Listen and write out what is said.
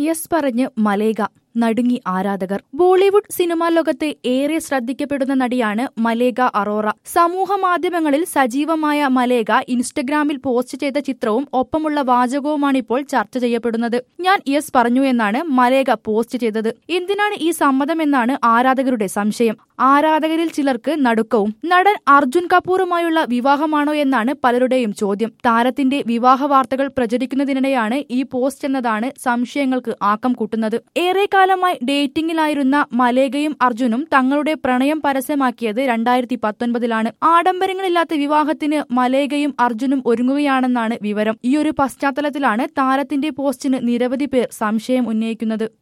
yes പറഞ്ഞ് മലേഗ നടുങ്ങി ആരാധകർ Bollywood cinema ലോകത്തെ ഏറെ ശ്രദ്ധിക്കപ്പെടുന്ന നടിയാണ് മലേഗ അറോറ സമൂഹ മാധ്യമങ്ങളിൽ സജീവമായ മലേഗ ഇൻസ്റ്റഗ്രാമിൽ പോസ്റ്റ് ചെയ്ത ചിത്രവും ഒപ്പമുള്ള വാചകവുമാണിപ്പോൾ ചർച്ച ചെയ്യപ്പെടുന്നത് ഞാൻ യെസ് പറഞ്ഞു എന്നാണ് മലേഗ പോസ്റ്റ് ചെയ്തത് എന്തിനാണ് ഈ സമ്മതമെന്നാണ് ആരാധകരുടെ സംശയം ആരാധകരിൽ ചിലർക്ക് നടുക്കവും നടൻ അർജുൻ കപൂറുമായുള്ള വിവാഹമാണോ എന്നാണ് പലരുടെയും ചോദ്യം താരത്തിന്റെ വിവാഹ വാർത്തകൾ പ്രചരിക്കുന്നതിനിടെയാണ് ഈ പോസ്റ്റ് എന്നതാണ് സംശയങ്ങൾക്ക് ആക്കം കൂട്ടുന്നത് ഏറെക്കാലമായി ഡേറ്റിംഗിലായിരുന്ന മലേഗയും അർജുനും തങ്ങളുടെ പ്രണയം പരസ്യമാക്കിയത് രണ്ടായിരത്തി പത്തൊൻപതിലാണ് ആഡംബരങ്ങളില്ലാത്ത വിവാഹത്തിന് മലേഗയും അർജുനും ഒരുങ്ങുകയാണെന്നാണ് വിവരം ഈയൊരു പശ്ചാത്തലത്തിലാണ് താരത്തിന്റെ പോസ്റ്റിന് നിരവധി പേർ സംശയം ഉന്നയിക്കുന്നത്